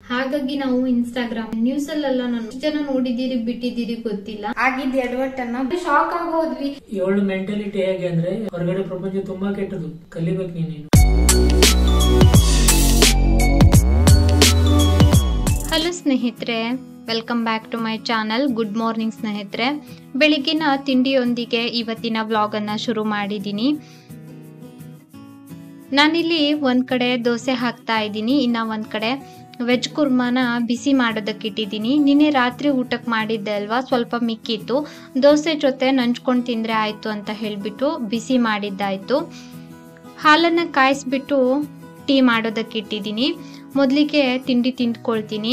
ಹಾಗಾಗಿ ನಾವು Instagram news ಅಲ್ಲೆಲ್ಲ ನಾನು ಎಷ್ಟು ಜನ ನೋಡಿದೀರಿ ಬಿಟ್ಟಿದ್ದೀರಿ ಗೊತ್ತಿಲ್ಲ ಆಗಿದ್ ಎಡವಟ್ಟನ್ನ ಶಾಕ್ ಆಗೋದ್ವಿ ಏಳು ಮೆಂಟಾಲಿಟಿ ಹೇಗೆ ಅಂದ್ರೆ ಹೊರಗಡೆ ಪ್ರಪಂಚ ತುಂಬಾ ಕೆಟ್ಟದು ಕಲಿಬೇಕು ನೀನು ಹಲೋ ಸ್ನೇಹಿತರೆ welcome back to my channel good morning ಸ್ನೇಹಿತರೆ ಬೆಳಿಗ್ಗಿನ ತಿಂಡಿಯೊಂದಿಗೆ ಇವತ್ತಿನ ವ್ಲಾಗನ್ನು ಶುರು ಮಾಡಿದ್ದೀನಿ ನಾನಿಲ್ಲಿ ಒಂದು ಕಡೆ ದೋಸೆ ಹಾಕ್ತಾ ಇದ್ದೀನಿ ಇನ್ನು ಒಂದು ಕಡೆ ವೆಜ್ ಕುರ್ಮಾನ ಬಿಸಿ ಮಾಡೋದಕ್ಕೆ ಇಟ್ಟಿದ್ದೀನಿ ನಿನ್ನೆ ರಾತ್ರಿ ಊಟಕ್ಕೆ ಮಾಡಿದ್ದೆ ಅಲ್ವಾ ಸ್ವಲ್ಪ ಮಿಕ್ಕಿತ್ತು ದೋಸೆ ಜೊತೆ ನಂಚ್ಕೊಂಡು ತಿಂದರೆ ಆಯಿತು ಅಂತ ಹೇಳಿಬಿಟ್ಟು ಬಿಸಿ ಮಾಡಿದ್ದಾಯಿತು ಹಾಲನ್ನು ಕಾಯಿಸ್ಬಿಟ್ಟು ಟೀ ಮಾಡೋದಕ್ಕೆ ಇಟ್ಟಿದ್ದೀನಿ ಮೊದಲಿಗೆ ತಿಂಡಿ ತಿಂದ್ಕೊಳ್ತೀನಿ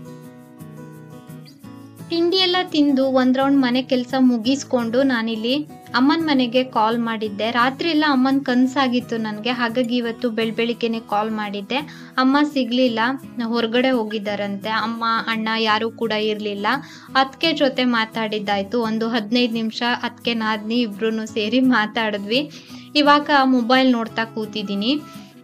ತಿಂಡಿ ಎಲ್ಲ ತಿಂದು ಒಂದ್ ರೌಂಡ್ ಮನೆ ಕೆಲಸ ಮುಗಿಸ್ಕೊಂಡು ನಾನಿಲ್ಲಿ ಅಮ್ಮನ ಮನೆಗೆ ಕಾಲ್ ಮಾಡಿದ್ದೆ ರಾತ್ರಿ ಎಲ್ಲ ಅಮ್ಮನ ಕನ್ಸಾಗಿತ್ತು ನನಗೆ ಹಾಗಾಗಿ ಇವತ್ತು ಬೆಳ್ ಬೆಳಿಗ್ಗೆನೆ ಕಾಲ್ ಮಾಡಿದ್ದೆ ಅಮ್ಮ ಸಿಗ್ಲಿಲ್ಲ ಹೊರಗಡೆ ಹೋಗಿದ್ದಾರಂತೆ ಅಮ್ಮ ಅಣ್ಣ ಯಾರೂ ಕೂಡ ಇರಲಿಲ್ಲ ಅದಕ್ಕೆ ಜೊತೆ ಮಾತಾಡಿದ್ದಾಯ್ತು ಒಂದು ಹದಿನೈದು ನಿಮಿಷ ಅದಕ್ಕೆ ನಾದ್ನಿ ಇಬ್ರು ಸೇರಿ ಮಾತಾಡಿದ್ವಿ ಇವಾಗ ಮೊಬೈಲ್ ನೋಡ್ತಾ ಕೂತಿದ್ದೀನಿ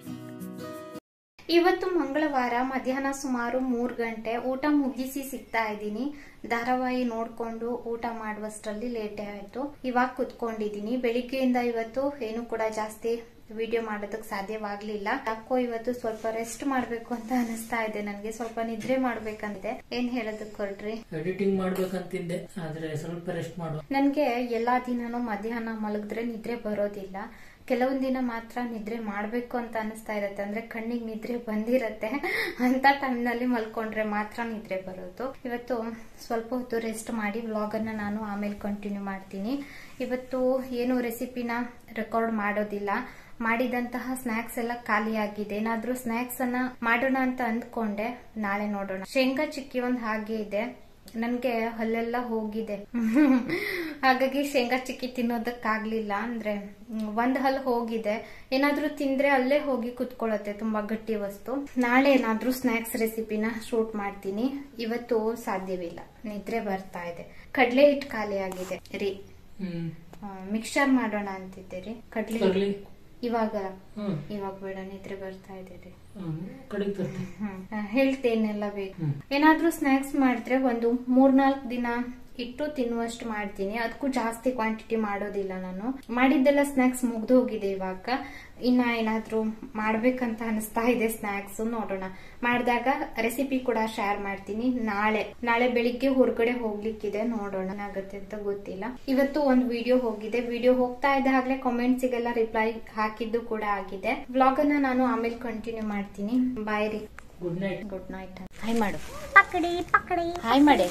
ಇವತ್ತು ಮಂಗಳವಾರ ಮಧ್ಯಾಹ್ನ ಸುಮಾರು ಮೂರು ಗಂಟೆ ಊಟ ಮುಗಿಸಿ ಸಿಗ್ತಾ ಇದ್ದೀನಿ ಧಾರಾವಾಹಿ ನೋಡ್ಕೊಂಡು ಊಟ ಮಾಡುವಷ್ಟರಲ್ಲಿ ಲೇಟೇ ಆಯ್ತು ಇವಾಗ ಕುತ್ಕೊಂಡಿದ್ದೀನಿ ಬೆಳಿಗ್ಗೆಯಿಂದ ಇವತ್ತು ಏನು ಕೂಡ ಜಾಸ್ತಿ ವಿಡಿಯೋ ಮಾಡೋದಕ್ಕೆ ಸಾಧ್ಯವಾಗ್ಲಿಲ್ಲ ಯಾಕೋ ಇವತ್ತು ಸ್ವಲ್ಪ ರೆಸ್ಟ್ ಮಾಡ್ಬೇಕು ಅಂತ ಅನಿಸ್ತಾ ಇದೆ ನನಗೆ ಸ್ವಲ್ಪ ನಿದ್ರೆ ಮಾಡ್ಬೇಕಂತೆ ಏನ್ ಹೇಳೋದಕ್ಕೆ ಹೊರಟ್ರಿ ಎಡಿಟಿಂಗ್ ಮಾಡ್ಬೇಕಂತಿದ್ದೆ ಆದ್ರೆ ಸ್ವಲ್ಪ ರೆಸ್ಟ್ ಮಾಡು ನನಗೆ ಎಲ್ಲಾ ದಿನಾನು ಮಧ್ಯಾಹ್ನ ಮಲಗಿದ್ರೆ ನಿದ್ರೆ ಬರೋದಿಲ್ಲ ಕೆಲವೊಂದ್ ದಿನ ಮಾತ್ರ ನಿದ್ರೆ ಮಾಡ್ಬೇಕು ಅಂತ ಅನಿಸ್ತಾ ಇರತ್ತೆ ಅಂದ್ರೆ ಕಣ್ಣಿಗೆ ನಿದ್ರೆ ಬಂದಿರತ್ತೆ ಅಂತ ಟೈಮ್ನಲ್ಲಿ ಮಲ್ಕೊಂಡ್ರೆ ಮಾತ್ರ ನಿದ್ರೆ ಬರೋದು ಇವತ್ತು ಸ್ವಲ್ಪ ಹೊತ್ತು ರೆಸ್ಟ್ ಮಾಡಿ ವ್ಲಾಗ್ ಅನ್ನ ನಾನು ಆಮೇಲೆ ಕಂಟಿನ್ಯೂ ಮಾಡ್ತೀನಿ ಇವತ್ತು ಏನು ರೆಸಿಪಿನ ರೆಕಾರ್ಡ್ ಮಾಡೋದಿಲ್ಲ ಮಾಡಿದಂತಹ ಸ್ನಾಕ್ಸ್ ಎಲ್ಲ ಖಾಲಿ ಆಗಿದೆ ಏನಾದ್ರೂ ಸ್ನಾಕ್ಸ್ ಅನ್ನ ಮಾಡೋಣ ಅಂತ ಅಂದ್ಕೊಂಡೆ ನಾಳೆ ನೋಡೋಣ ಶೇಂಗಾ ಚಿಕ್ಕಿ ಒಂದ್ ಹಾಗೆ ಇದೆ ನನ್ಗೆ ಹಲ್ಲೆಲ್ಲ ಹೋಗಿದೆ ಹಾಗಾಗಿ ಶೇಂಗಾ ಚಿಕ್ಕಿ ತಿನ್ನೋದಕ್ಕಾಗ್ಲಿಲ್ಲ ಅಂದ್ರೆ ಮ್, ಒಂದ್ ಹಲ್ ಹೋಗಿದೆ ಏನಾದ್ರೂ ತಿಂದ್ರೆ ಅಲ್ಲೇ ಹೋಗಿ ಕುತ್ಕೊಳ್ಳುತ್ತೆ ತುಂಬಾ ಗಟ್ಟಿ ವಸ್ತು ನಾಳೆ ಏನಾದ್ರೂ ಸ್ನಾಕ್ಸ್ ರೆಸಿಪಿನ ಶೂಟ್ ಮಾಡ್ತೀನಿ ಇವತ್ತು ಸಾಧ್ಯವಿಲ್ಲ ನಿದ್ರೆ ಬರ್ತಾ ಇದೆ ಕಡ್ಲೆ ಹಿಟ್ಟು ಖಾಲಿ ಆಗಿದೆ ರೀ ಹ್ಮ್ ಮಿಕ್ಸ್ಚರ್ ಮಾಡೋಣ ಅಂತಿದ್ದೆ ರೀ ಕಡ್ಲೆ ಹಿಟ್ಟು. ತರ್ಲಿ ಇವಾಗ ಹ್ಮ್ ಇವಾಗ ಬೇಡ ನಿದ್ರೆ ಬರ್ತಾ ಇದೆ ರೀ ಹ್ಮ್ ಕಡೆಗೆ ತರ್ಲಿ ಹ್ಮ್ ಹೆಲ್ತ್ ಏನೆಲ್ಲ ಬೇಕು ಹ್ಮ್ ಏನಾದ್ರೂ ಸ್ನಾಕ್ಸ್ ಮಾಡಿದ್ರೆ ಒಂದು ಮೂರ್ನಾಲ್ಕು ದಿನ ಇಟ್ಟು ತಿನ್ನುವಷ್ಟು ಮಾಡ್ತೀನಿ ಅದಕ್ಕೂ ಜಾಸ್ತಿ ಕ್ವಾಂಟಿಟಿ ಮಾಡೋದಿಲ್ಲ ನಾನು ಮಾಡಿದ್ದೆಲ್ಲ ಸ್ನಾಕ್ಸ್ ಮುಗ್ದು ಹೋಗಿದೆ ಇವಾಗ ಇನ್ನ ಏನಾದ್ರೂ ಮಾಡ್ಬೇಕಂತ ಅನಿಸ್ತಾ ಇದೆ ಸ್ನಾಕ್ಸ್ ನೋಡೋಣ ಮಾಡಿದಾಗ ರೆಸಿಪಿ ಕೂಡ ಶೇರ್ ಮಾಡ್ತೀನಿ ನಾಳೆ ನಾಳೆ ಬೆಳಿಗ್ಗೆ ಹೊರಗಡೆ ಹೋಗ್ಲಿಕ್ಕಿದೆ ನೋಡೋಣ ಏನಾಗುತ್ತೆ ಅಂತ ಗೊತ್ತಿಲ್ಲ ಇವತ್ತು ಒಂದು ವಿಡಿಯೋ ಹೋಗಿದೆ ವಿಡಿಯೋ ಹೋಗ್ತಾ ಇದ್ದಾಗಲೇ ಕಾಮೆಂಟ್ಸಿಗೆಲ್ಲ ರಿಪ್ಲೈ ಹಾಕಿದ್ದು ಕೂಡ ಆಗಿದೆ ವ್ಲಾಗ್ ಅನ್ನ ನಾನು ಆಮೇಲೆ ಕಂಟಿನ್ಯೂ ಮಾಡ್ತೀನಿ ಬಾಯ್ ರೀ good night good night hi ಮಾಡು ಪಕಡಿ ಪಕಡಿ ಹಾಯ್ ಮಾಡಿ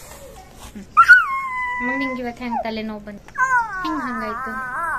ನಿಂಗೆ ಇವತ್ತು ಹೆಂಗ್ ತಲೆ ನೋವು ಬಂತು ಹೆಂಗ್ ಹಂಗಾಯ್ತು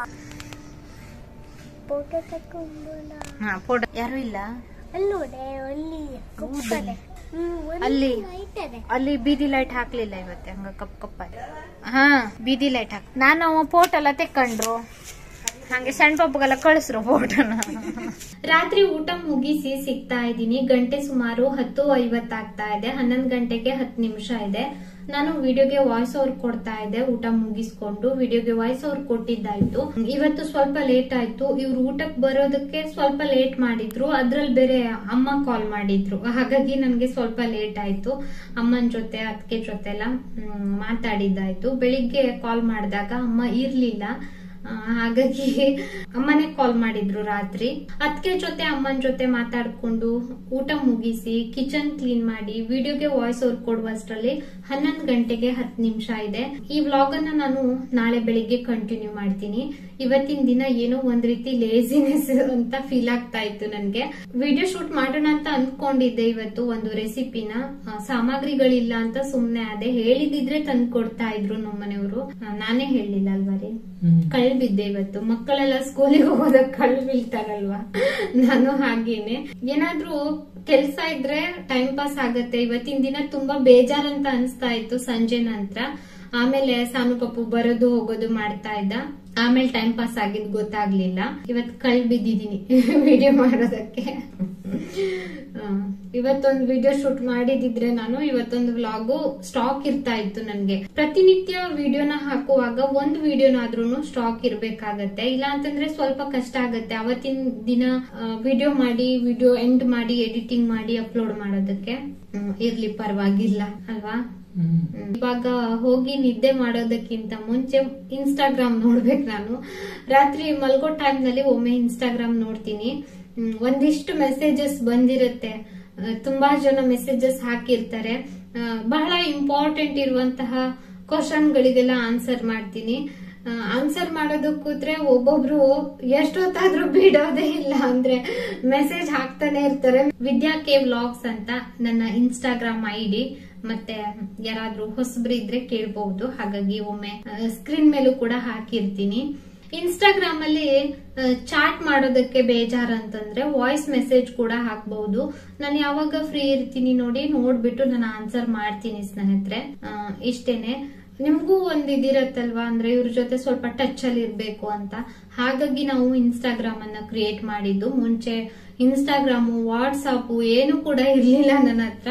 ಫೋಟೋ ತಕೊಂಬೋಣ ಹಾ ಫೋಟೋ ಯಾರು ಇಲ್ಲ ಅಲ್ಲೋಡೆ ಅಲ್ಲಿ ಕುಪ್ಪದೆ ಅಲ್ಲಿ ಐತದೆ ಅಲ್ಲಿ ಬೀದಿ ಲೈಟ್ ಹಾಕ್ಲಿಲ್ಲ ಇವತ್ತೆ ಹಂಗ ಕಪ್ ಕಪ್ಪ ಹಾ ಬೀದಿ ಲೈಟ್ ಹಾಕ್ ನಾನು ಫೋಟೋ ಎಲ್ಲ ತೆಕ್ಕೊಂಡ್ರು ಹಂಗೆ ಸಣ್ಣ ಪಾಪಗೆಲ್ಲ ಕಳಿಸ್ರು ಫೋಟೋನ ರಾತ್ರಿ ಊಟ ಮುಗಿಸಿ ಸಿಗ್ತಾ ಇದ್ದೀನಿ ಗಂಟೆ ಸುಮಾರು ಹತ್ತು ಐವತ್ತಾಗ್ತಾ ಇದೆ ಹನ್ನೊಂದು ಗಂಟೆಗೆ ಹತ್ತು ನಿಮಿಷ ಇದೆ ನಾನು ವಿಡಿಯೋಗೆ ವಾಯ್ಸ್ ಓವರ್ ಕೊಡ್ತಾ ಇದ್ದೆ ಊಟ ಮುಗಿಸ್ಕೊಂಡು ವಿಡಿಯೋಗೆ ವಾಯ್ಸ್ ಓವರ್ ಕೊಟ್ಟಿದ್ದಾಯ್ತು ಇವತ್ತು ಸ್ವಲ್ಪ ಲೇಟ್ ಆಯ್ತು ಇವ್ರು ಊಟಕ್ಕೆ ಬರೋದಕ್ಕೆ ಸ್ವಲ್ಪ ಲೇಟ್ ಮಾಡಿದ್ರು ಅದ್ರಲ್ಲಿ ಬೇರೆ ಅಮ್ಮ ಕಾಲ್ ಮಾಡಿದ್ರು ಹಾಗಾಗಿ ನನ್ಗೆ ಸ್ವಲ್ಪ ಲೇಟ್ ಆಯ್ತು ಅಮ್ಮನ ಜೊತೆ ಅದಕ್ಕೆ ಜೊತೆ ಎಲ್ಲ ಹ್ಮ್, ಮಾತಾಡಿದ್ದಾಯ್ತು ಬೆಳಿಗ್ಗೆ ಕಾಲ್ ಮಾಡಿದಾಗ ಅಮ್ಮ ಇರ್ಲಿಲ್ಲ ಆ, ಹಾಗಾಗಿ ಅಮ್ಮನೇ ಕಾಲ್ ಮಾಡಿದ್ರು ರಾತ್ರಿ ಅದಕ್ಕೆ ಜೊತೆ ಅಮ್ಮನ ಜೊತೆ ಮಾತಾಡ್ಕೊಂಡು ಊಟ ಮುಗಿಸಿ ಕಿಚನ್ ಕ್ಲೀನ್ ಮಾಡಿ ವಿಡಿಯೋಗೆ ವಾಯ್ಸ್ ಓವರ್ ಕೊಡುವಷ್ಟರಲ್ಲಿ ಹನ್ನೊಂದು ಗಂಟೆಗೆ ಹತ್ತು ನಿಮಿಷ ಇದೆ ಈ ವ್ಲಾಗ್ ಅನ್ನ ನಾನು ನಾಳೆ ಬೆಳಿಗ್ಗೆ ಕಂಟಿನ್ಯೂ ಮಾಡ್ತೀನಿ ಇವತ್ತಿನ ದಿನ ಏನೋ ಒಂದ್ ರೀತಿ ಲೇಸಿನೆಸ್ ಅಂತ ಫೀಲ್ ಆಗ್ತಾ ಇತ್ತು ನನ್ಗೆ ವಿಡಿಯೋ ಶೂಟ್ ಮಾಡೋಣ ಅಂತ ಅನ್ಕೊಂಡಿದ್ದೆ ಇವತ್ತು ಒಂದು ರೆಸಿಪಿನ ಆ, ಸಾಮಗ್ರಿಗಳಿಲ್ಲ ಅಂತ ಸುಮ್ನೆ ಅದೇ ಹೇಳಿದಿದ್ರೆ ತಂದು ಕೊಡ್ತಾ ಇದ್ರು ನಮ್ಮನೆಯವರು ನಾನೇ ಹೇಳಿಲ್ಲ ಅಲ್ವಾ ರೀ ಹ್ಮ್ ಕಳ್ ಬಿದ್ದೆ ಇವತ್ತು ಮಕ್ಕಳೆಲ್ಲ ಸ್ಕೂಲಿಗೆ ಹೋಗೋದಕ್ಕೆ ಕಳ್ ಬೀಳ್ತಾರಲ್ವಾ ನಾನು ಹಾಗೇನೆ ಏನಾದ್ರೂ ಕೆಲ್ಸ ಇದ್ರೆ ಟೈಮ್ ಪಾಸ್ ಆಗತ್ತೆ ಇವತ್ತಿನ ದಿನ ತುಂಬಾ ಬೇಜಾರಂತ ಅನಿಸ್ತಾ ಇತ್ತು ಸಂಜೆ ನಂತರ ಆಮೇಲೆ ಸಾನು ಪಪ್ಪು ಬರೋದು ಹೋಗೋದು ಮಾಡ್ತಾ ಇದ್ದ ಆಮೇಲೆ ಟೈಮ್ ಪಾಸ್ ಆಗಿದ್ ಗೊತ್ತಾಗ್ಲಿಲ್ಲ ಇವತ್ ಕಳ್ ಬಿದ್ದಿದೀನಿ ವಿಡಿಯೋ ಮಾಡೋದಕ್ಕೆ ಆ, ಇವತ್ತೊಂದು ವಿಡಿಯೋ ಶೂಟ್ ಮಾಡಿದಿದ್ರೆ ನಾನು ಇವತ್ತೊಂದು ವ್ಲಾಗು ಸ್ಟಾಕ್ ಇರ್ತಾ ಇತ್ತು ನನ್ಗೆ ಪ್ರತಿನಿತ್ಯ ವಿಡಿಯೋನ ಹಾಕುವಾಗ ಒಂದು ವಿಡಿಯೋನಾದ್ರೂ ಸ್ಟಾಕ್ ಇರ್ಬೇಕಾಗತ್ತೆ ಇಲ್ಲ ಅಂತಂದ್ರೆ ಸ್ವಲ್ಪ ಕಷ್ಟ ಆಗತ್ತೆ ಅವತ್ತಿನ ದಿನ ವಿಡಿಯೋ ಮಾಡಿ ವಿಡಿಯೋ ಎಂಡ್ ಮಾಡಿ ಎಡಿಟಿಂಗ್ ಮಾಡಿ ಅಪ್ಲೋಡ್ ಮಾಡೋದಕ್ಕೆ ಹ್ಮ್, ಇರ್ಲಿ ಪರವಾಗಿಲ್ಲ ಅಲ್ವಾ ಹ್ಮ್ ಹ್ಮ್. ಇವಾಗ ಹೋಗಿ ನಿದ್ದೆ ಮಾಡೋದಕ್ಕಿಂತ ಮುಂಚೆ ಇನ್ಸ್ಟಾಗ್ರಾಮ್ ನೋಡ್ಬೇಕು ನಾನು ರಾತ್ರಿ ಮಲ್ಗೋ ಟೈಮ್ ನಲ್ಲಿ ಒಮ್ಮೆ ಇನ್ಸ್ಟಾಗ್ರಾಮ್ ನೋಡ್ತೀನಿ ಹ್ಮ್, ಒಂದಿಷ್ಟು ಮೆಸೇಜಸ್ ಬಂದಿರುತ್ತೆ ಆ, ತುಂಬಾ ಜನ ಮೆಸೇಜಸ್ ಹಾಕಿರ್ತಾರೆ ಆ, ಬಹಳ ಇಂಪಾರ್ಟೆಂಟ್ ಇರುವಂತಹ ಕ್ವಶನ್ ಗಳಿಗೆಲ್ಲ ಆನ್ಸರ್ ಮಾಡ್ತೀನಿ ಆನ್ಸರ್ ಮಾಡೋದಕ್ಕೆ ಕೂತ್ರೆ ಒಬ್ಬೊಬ್ರು ಎಷ್ಟೊತ್ತಾದ್ರೂ ಬಿಡೋದೇ ಇಲ್ಲ ಅಂದ್ರೆ ಮೆಸೇಜ್ ಹಾಕ್ತಾನೆ ಇರ್ತಾರೆ ವಿದ್ಯಾ ಕೆ ವ್ಲಾಗ್ಸ್ ಅಂತ ನನ್ನ ಇನ್ಸ್ಟಾಗ್ರಾಮ್ ಐ ಡಿ ಮತ್ತೆ ಯಾರಾದ್ರೂ ಹೊಸಬ್ರು ಇದ್ರೆ ಕೇಳಬಹುದು ಹಾಗಾಗಿ ಒಮ್ಮೆ ಸ್ಕ್ರೀನ್ ಮೇಲೂ ಕೂಡ ಹಾಕಿರ್ತೀನಿ ಇನ್ಸ್ಟಾಗ್ರಾಮ್ ಅಲ್ಲಿ ಚಾಟ್ ಮಾಡೋದಕ್ಕೆ ಬೇಜಾರ್ ಅಂತಂದ್ರೆ ವಾಯ್ಸ್ ಮೆಸೇಜ್ ಕೂಡ ಹಾಕ್ಬಹುದು ನಾನು ಯಾವಾಗ ಫ್ರೀ ಇರ್ತೀನಿ ನೋಡಿ ನೋಡ್ಬಿಟ್ಟು ನಾನು ಆನ್ಸರ್ ಮಾಡ್ತೀನಿ ಸ್ನೇಹಿತರೆ ಆ, ಇಷ್ಟೇನೆ ನಿಮ್ಗೂ ಒಂದ್ ಇದಿರತ್ತಲ್ವಾ ಅಂದ್ರೆ ಇವ್ರ ಜೊತೆ ಸ್ವಲ್ಪ ಟಚ್ ಅಲ್ಲಿ ಇರ್ಬೇಕು ಅಂತ ಹಾಗಾಗಿ ನಾವು ಇನ್ಸ್ಟಾಗ್ರಾಮ್ ಅನ್ನ ಕ್ರಿಯೇಟ್ ಮಾಡಿದ್ದು ಮುಂಚೆ ಇನ್ಸ್ಟಾಗ್ರಾಮು ವಾಟ್ಸಾಪ್ ಏನು ಕೂಡ ಇರ್ಲಿಲ್ಲ ನನ್ನ ಹತ್ರ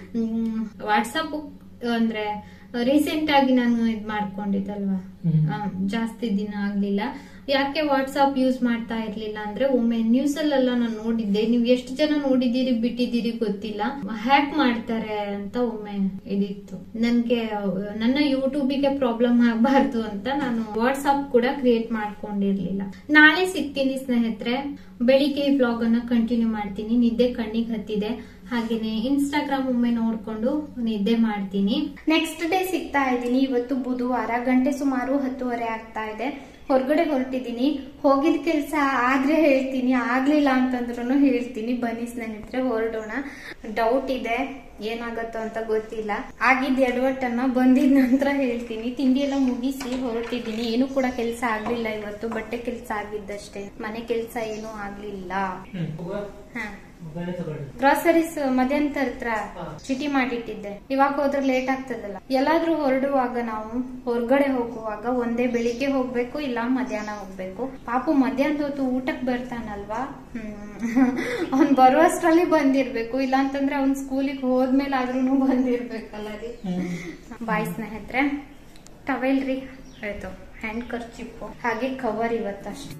ವಾಟ್ಸಪ್ ಅಂದ್ರೆ ರೀಸೆಂಟ್ ಆಗಿ ನಾನು ಇದ್ ಮಾಡ್ಕೊಂಡಿದ್ದಲ್ವಾ ಹ್ಮ್. ಆ, ಜಾಸ್ತಿ ದಿನ ಆಗ್ಲಿಲ್ಲ ಯಾಕೆ ವಾಟ್ಸ್ಆಪ್ ಯೂಸ್ ಮಾಡ್ತಾ ಇರ್ಲಿಲ್ಲ ಅಂದ್ರೆ ಒಮ್ಮೆ ನ್ಯೂಸ್ ಅಲ್ಲೆಲ್ಲ ನಾನು ನೋಡಿದ್ದೆ ನೀವು ಎಷ್ಟು ಜನ ನೋಡಿದ್ದೀರಿ ಬಿಟ್ಟಿದ್ದೀರಿ ಗೊತ್ತಿಲ್ಲ ಹ್ಯಾಕ್ ಮಾಡ್ತಾರೆ ಅಂತ ಒಮ್ಮೆ ಇದಿತ್ತು ನನ್ಗೆ ನನ್ನ ಯೂಟ್ಯೂಬಿಗೆ ಪ್ರಾಬ್ಲಮ್ ಆಗಬಾರ್ದು ಅಂತ ನಾನು ವಾಟ್ಸ್ಆಪ್ ಕೂಡ ಕ್ರಿಯೇಟ್ ಮಾಡ್ಕೊಂಡಿರ್ಲಿಲ್ಲ ನಾಳೆ ಸಿಗ್ತೀನಿ ಸ್ನೇಹಿತರೆ ಬೆಳಿಗ್ಗೆ ಈ ಬ್ಲಾಗ್ ಅನ್ನ ಕಂಟಿನ್ಯೂ ಮಾಡ್ತೀನಿ ನಿದ್ದೆ ಕಣ್ಣಿಗೆ ಹತ್ತಿದೆ ಹಾಗೇನೆ ಇನ್ಸ್ಟಾಗ್ರಾಮ್ ಒಮ್ಮೆ ನೋಡ್ಕೊಂಡು ನಿದ್ದೆ ಮಾಡ್ತೀನಿ ನೆಕ್ಸ್ಟ್ ಡೇ ಸಿಗ್ತಾ ಇದ್ದೀನಿ ಇವತ್ತು ಬುಧವಾರ ಗಂಟೆ ಸುಮಾರು ಹತ್ತುವರೆ ಆಗ್ತಾ ಇದೆ ಹೊರಗಡೆ ಹೊರಟಿದ್ದೀನಿ ಹೋಗಿದ ಕೆಲಸ ಆದ್ರೆ ಹೇಳ್ತೀನಿ ಆಗ್ಲಿಲ್ಲ ಅಂತಂದ್ರೂ ಹೇಳ್ತೀನಿ ಬನ್ನಿ ಸ್ನೇಹಿತರೆ ಹೊರಡೋಣ ಡೌಟ್ ಇದೆ ಏನಾಗತ್ತೋ ಅಂತ ಗೊತ್ತಿಲ್ಲ ಆಗಿದ್ದ ಎಡವಟ್ಟನ್ನ ಬಂದಿದ ನಂತರ ಹೇಳ್ತೀನಿ ತಿಂಡಿ ಎಲ್ಲ ಮುಗಿಸಿ ಹೊರಟಿದ್ದೀನಿ ಏನು ಕೂಡ ಕೆಲಸ ಆಗ್ಲಿಲ್ಲ ಇವತ್ತು ಬಟ್ಟೆ ಕೆಲಸ ಆಗಿದ್ದಷ್ಟೇ ಮನೆ ಕೆಲಸ ಏನೂ ಆಗ್ಲಿಲ್ಲ ಹ್ಮ್ ಹೋಗುವ? ಹಾ ಮೊಬೈಲ್ ತಗೊಳ್ಳಿ ಗ್ರಾಸರೀಸ್ ಮಧ್ಯಾಹ್ನ ಹತ್ರ ಚೀಟಿ ಮಾಡಿಟ್ಟಿದ್ದೆ ಇವಾಗ ಹೋದ್ರೆ ಲೇಟ್ ಆಗ್ತದಲ್ಲ ಎಲ್ಲಾದ್ರೂ ಹೊರಡುವಾಗ ನಾವು ಹೊರಗಡೆ ಹೋಗುವಾಗ ಒಂದೇ ಬೆಳಿಗ್ಗೆ ಹೋಗ್ಬೇಕು ಇಲ್ಲ ಮಧ್ಯಾಹ್ನ ಹೋಗ್ಬೇಕು ಪಾಪು ಮಧ್ಯಾಹ್ನದ ಹೊತ್ತು ಊಟಕ್ ಬರ್ತಾನಲ್ವಾ ಹ್ಮ್ ಅವ್ನ್ ಬರುವಷ್ಟ್ರಲ್ಲಿ ಬಂದಿರ್ಬೇಕು ಇಲ್ಲ ಅಂತಂದ್ರೆ ಅವ್ನ್ ಸ್ಕೂಲಿಗೆ ಹೋದ್ಮೇಲೆ ಆದ್ರೂ ಬಂದಿರ್ಬೇಕಲ್ಲ ರೀ ಬಾಯ್ ಸ್ನೇಹಿತರೆ ಟವೆಲ್ ರೀ ಆಯ್ತು ಹ್ಯಾಂಡ್ ಖರ್ಚಿಪ್ಪು ಹಾಗೆ ಕವರ್ ಇವತ್ತಷ್ಟೇ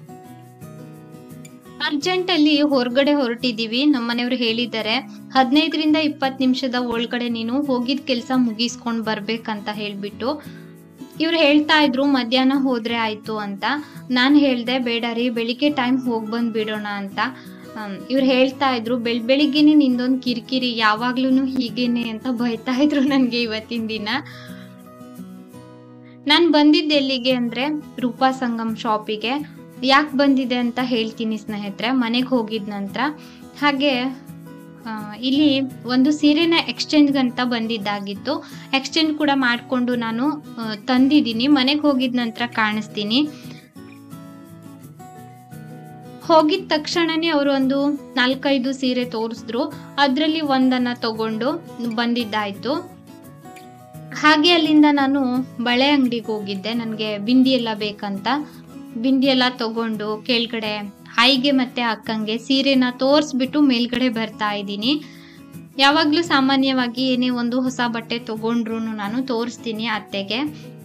ಅರ್ಜೆಂಟ್ ಅಲ್ಲಿ ಹೊರಗಡೆ ಹೊರಟಿದೀವಿ ನಮ್ಮ ಮನೆಯವರು ಹೇಳಿದ್ದಾರೆ ಹದಿನೈದರಿಂದ ಇಪ್ಪತ್ತು ನಿಮಿಷದ ಒಳಗಡೆ ನೀನು ಹೋಗಿದ್ ಕೆಲಸ ಮುಗಿಸ್ಕೊಂಡ್ ಬರ್ಬೇಕಂತ ಹೇಳ್ಬಿಟ್ಟು ಇವ್ರು ಹೇಳ್ತಾ ಇದ್ರು ಮಧ್ಯಾಹ್ನ ಹೋದ್ರೆ ಆಯ್ತು ಅಂತ ನಾನ್ ಹೇಳ್ದೆ ಬೇಡ ರೀ ಬೆಳಿಗ್ಗೆ ಟೈಮ್ ಹೋಗ್ ಬಂದ್ ಬಿಡೋಣ ಅಂತ ಇವ್ರು ಹೇಳ್ತಾ ಇದ್ರು ಬೆಳ್ ಬೆಳಿಗ್ಗೆನೆ ನಿಂದೊಂದ್ ಕಿರಿಕಿರಿ ಯಾವಾಗ್ಲೂ ಹೀಗೇನೆ ಅಂತ ಬೈತಾ ಇದ್ರು ನನ್ಗೆ ಇವತ್ತಿನ ದಿನ ನಾನ್ ಬಂದಿದ್ದೆ ಎಲ್ಲಿಗೆ ಅಂದ್ರೆ ರೂಪಾ ಸಂಗಮ್ ಶಾಪಿಗೆ ಯಾಕೆ ಬಂದಿದೆ ಅಂತ ಹೇಳ್ತೀನಿ ಸ್ನೇಹಿತರೆ ಮನೆಗೆ ಹೋಗಿದ ನಂತರ ಹಾಗೆ ಆ, ಇಲ್ಲಿ ಒಂದು ಸೀರೆನ ಎಕ್ಸ್ಚೇಂಜ್ ಅಂತ ಬಂದಿದ್ದಾಗಿತ್ತು ಎಕ್ಸ್ಚೇಂಜ್ ಕೂಡ ಮಾಡಿಕೊಂಡು ನಾನು ಆ, ತಂದಿದ್ದೀನಿ ಮನೆಗೆ ಹೋಗಿದ ನಂತರ ಕಾಣಿಸ್ತೀನಿ ಹೋಗಿದ ತಕ್ಷಣನೇ ಅವರು ಒಂದು ನಾಲ್ಕೈದು ಸೀರೆ ತೋರಿಸಿದ್ರು ಅದರಲ್ಲಿ ಒಂದನ್ನ ತಗೊಂಡು ಬಂದಿದ್ದಾಯ್ತು ಹಾಗೆ ಅಲ್ಲಿಂದ ನಾನು ಬಳೆ ಅಂಗಡಿಗೆ ಹೋಗಿದ್ದೆ ನನಗೆ ಬಿಂದಿ ಎಲ್ಲ ಬೇಕಂತ ಬಿಂದಿ ಎಲ್ಲ ತಗೊಂಡು ಕೆಳಗಡೆ ಆಯಿಗೆ ಮತ್ತೆ ಅಕ್ಕಂಗೆ ಸೀರೆನ ತೋರಿಸ್ಬಿಟ್ಟು ಮೇಲ್ಗಡೆ ಬರ್ತಾ ಇದ್ದೀನಿ ಯಾವಾಗಲೂ ಸಾಮಾನ್ಯವಾಗಿ ಏನೇ ಒಂದು ಹೊಸ ಬಟ್ಟೆ ತಗೊಂಡ್ರು ನಾನು ತೋರಿಸ್ತೀನಿ ಅತ್ತೆಗೆ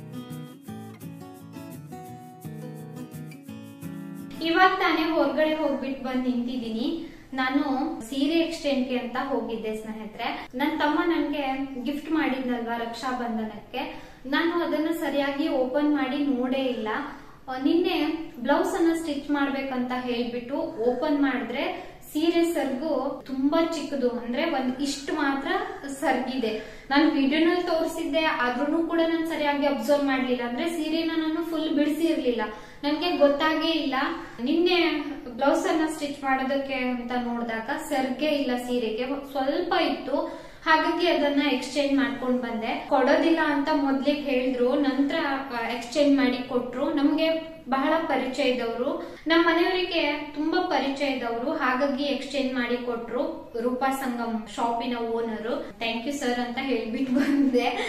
ಇವಾಗ ತಾನೇ ಹೊರಗಡೆ ಹೋಗ್ಬಿಟ್ಟು ಬಂದು ನಿಂತಿದ್ದೀನಿ ನಾನು ಸೀರೆ ಎಕ್ಸ್ಚೇಂಜ್ಗೆ ಅಂತ ಹೋಗಿದ್ದೆ ಸ್ನೇಹಿತರೆ ನನ್ನ ತಮ್ಮ ನನ್ಗೆ ಗಿಫ್ಟ್ ಮಾಡಿದ್ನಲ್ವಾ ರಕ್ಷಾ ಬಂಧನಕ್ಕೆ ನಾನು ಅದನ್ನ ಸರಿಯಾಗಿ ಓಪನ್ ಮಾಡಿ ನೋಡೇ ಇಲ್ಲ ಆ, ನಿನ್ನೆ ಬ್ಲೌಸ್ ಅನ್ನ ಸ್ಟಿಚ್ ಮಾಡ್ಬೇಕಂತ ಹೇಳ್ಬಿಟ್ಟು ಓಪನ್ ಮಾಡಿದ್ರೆ ಸೀರೆ ಸರ್ಗು ತುಂಬಾ ಚಿಕ್ಕದು ಅಂದ್ರೆ ಒಂದ್ ಇಷ್ಟು ಮಾತ್ರ ಸರ್ಗಿದೆ ನಾನು ವಿಡಿಯೋನಲ್ಲಿ ತೋರಿಸಿದ್ದೆ ಆದ್ರೂ ಕೂಡ ನಾನು ಸರಿಯಾಗಿ ಅಬ್ಸರ್ವ್ ಮಾಡ್ಲಿಲ್ಲ ಅಂದ್ರೆ ಸೀರೆನ ನಾನು ಫುಲ್ ಬಿಡಿಸಿ ಇರ್ಲಿಲ್ಲ ನನ್ಗೆ ಗೊತ್ತಾಗೇ ಇಲ್ಲ ನಿನ್ನೆ ಬ್ಲೌಸ್ ಅನ್ನ ಸ್ಟಿಚ್ ಮಾಡೋದಕ್ಕೆ ಅಂತ ನೋಡಿದಾಗ ಸರ್ಗೆ ಇಲ್ಲ ಸೀರೆಗೆ ಸ್ವಲ್ಪ ಇತ್ತು ಹಾಗಾಗಿ ಅದನ್ನ ಎಕ್ಸ್ಚೇಂಜ್ ಮಾಡ್ಕೊಂಡ್ ಬಂದೆ ಕೊಡೋದಿಲ್ಲ ಅಂತ ಮೊದ್ಲಿಗೆ ಹೇಳಿದ್ರು ನಂತರ ಎಕ್ಸ್ಚೇಂಜ್ ಮಾಡಿ ಕೊಟ್ರು ನಮ್ಗೆ ಬಹಳ ಪರಿಚಯದವರು ನಮ್ಮ ಮನೆಯವರಿಗೆ ತುಂಬಾ ಪರಿಚಯದವರು ಹಾಗಾಗಿ ಎಕ್ಸ್ಚೇಂಜ್ ಮಾಡಿ ಕೊಟ್ರು ರೂಪಾ ಸಂಗಮ್ ಶಾಪಿನ ಓನರು ಥ್ಯಾಂಕ್ ಯು ಸರ್ ಅಂತ ಹೇಳ್ಬಿಟ್ಟು ಬಂದೆ